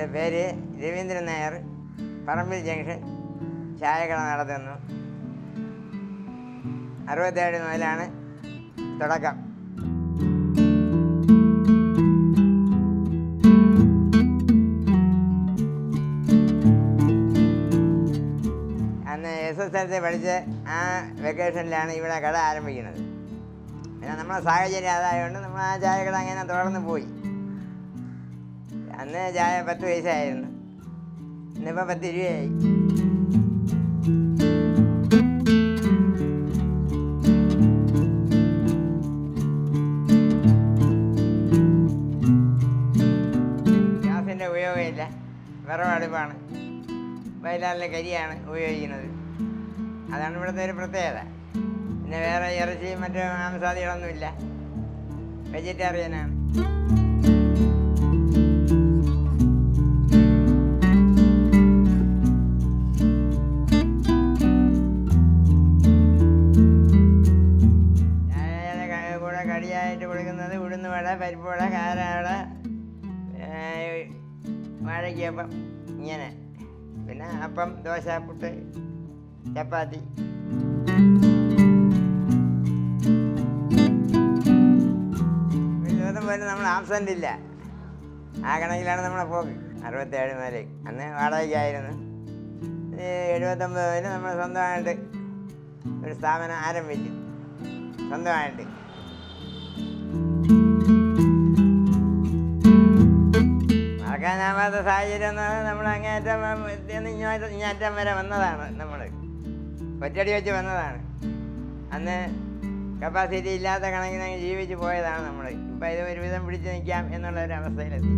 പേര് രവീന്ദ്രൻ നായർ പറമ്പിൽ ജംഗ്ഷൻ ചായക്കട നടത്തുന്നു അറുപത്തേഴ് മുതലാണ് തുടക്കം അന്ന് എസ് എസ് എൽ സി പഠിച്ച് ആ വെക്കേഷനിലാണ് ഇവിടെ കട ആരംഭിക്കുന്നത് പിന്നെ നമ്മളെ സാഹചര്യം അതായതുകൊണ്ട് നമ്മൾ ആ ചായക്കട അങ്ങനെ തുടർന്ന് പോയി അന്ന് ചായ പത്ത് പൈസയായിരുന്നു ഇന്നിപ്പോൾ പത്ത് രൂപയായി ഗ്യാസിൻ്റെ ഉപയോഗമില്ല വിറവടുപ്പാണ് വയലാറിലെ കരിയാണ് ഉപയോഗിക്കുന്നത് അതാണ് ഇവിടുത്തെ ഒരു പ്രത്യേകത പിന്നെ വേറെ ഇറച്ചിയും മറ്റു മാംസാദികളൊന്നുമില്ല വെജിറ്റേറിയനാണ് ചായയുടെ ക- കൂടെ കടിയായിട്ട് കൊടുക്കുന്നത് ഉഴുന്ന് വട പരിപ്പ് വട കാരവട വാഴയ്ക്കപ്പം ഇങ്ങനെ പിന്നെ അപ്പം ദോശ പുട്ട് ചപ്പാത്തി ഒരു ദിവസം പോലും നമ്മൾ ആബ്സെൻ്റ് ഇല്ല ആ കണക്കിലാണ് നമ്മളെ പോക്ക് അറുപത്തേഴ് മുതൽ അന്ന് വാടകയ്ക്കായിരുന്നു ഈ എഴുപത്തൊമ്പത് മുതൽ നമ്മൾ സ്വന്തമായിട്ട് ഒരു സ്ഥാപനം ആരംഭിച്ചു സ്വന്തമായിട്ട് മറക്കാനാവാത്ത സാഹചര്യം എന്ന് പറഞ്ഞാൽ നമ്മൾ അങ്ങേറ്റം ഇന്ന് ഇങ്ങോട്ട് ഇങ്ങേറ്റം വരെ വന്നതാണ് നമ്മൾ ഒറ്റടി വെച്ച് വന്നതാണ് അന്ന് കപ്പാസിറ്റി ഇല്ലാത്ത കണക്കിന് അങ്ങ് ജീവിച്ച് പോയതാണ് നമ്മൾ ഇപ്പം ഇത് ഒരുവിധം പിടിച്ചു നിൽക്കാം എന്നുള്ള ഒരു അവസ്ഥയിലെത്തി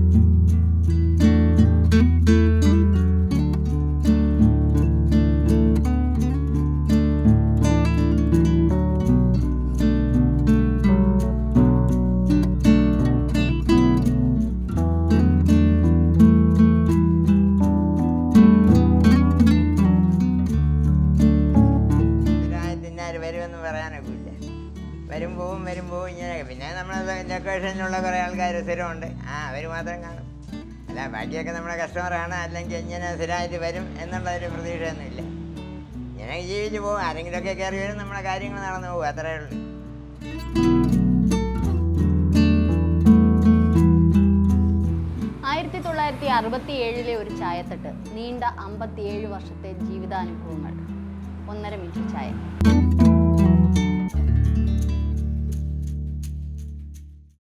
സ്ഥിരമായിട്ട് ഇന്നാര് വരുമെന്ന് പറയാനൊക്കെ ഇല്ല വരും പോവും വരും പോവും ഇങ്ങനെയൊക്കെ പിന്നെ നമ്മളെ ലൊക്കേഷനിലുള്ള കുറേ ആൾക്കാർ സ്ഥിരമുണ്ട് ആ അവർ മാത്രം കാണും അല്ല ബാക്കിയൊക്കെ നമ്മുടെ കസ്റ്റമറാണ് അല്ലെങ്കിൽ ഇങ്ങനെ സ്ഥിരമായിട്ട് വരും എന്നുള്ള ഒരു പ്രതീക്ഷയൊന്നുമില്ല ഇങ്ങനെ ജീവിച്ച് പോകും ആരെങ്കിലുമൊക്കെ കയറി വരും നമ്മുടെ കാര്യങ്ങൾ നടന്നു പോകും അത്രയേ ഉള്ളൂ ആയിരത്തി തൊള്ളായിരത്തി അറുപത്തി ഏഴിലെ ഒരു ചായത്തട്ട് നീണ്ട അമ്പത്തിയേഴ് വർഷത്തെ ജീവിതാനുഭവങ്ങൾ ഒന്നര മിനിറ്റ് ചായ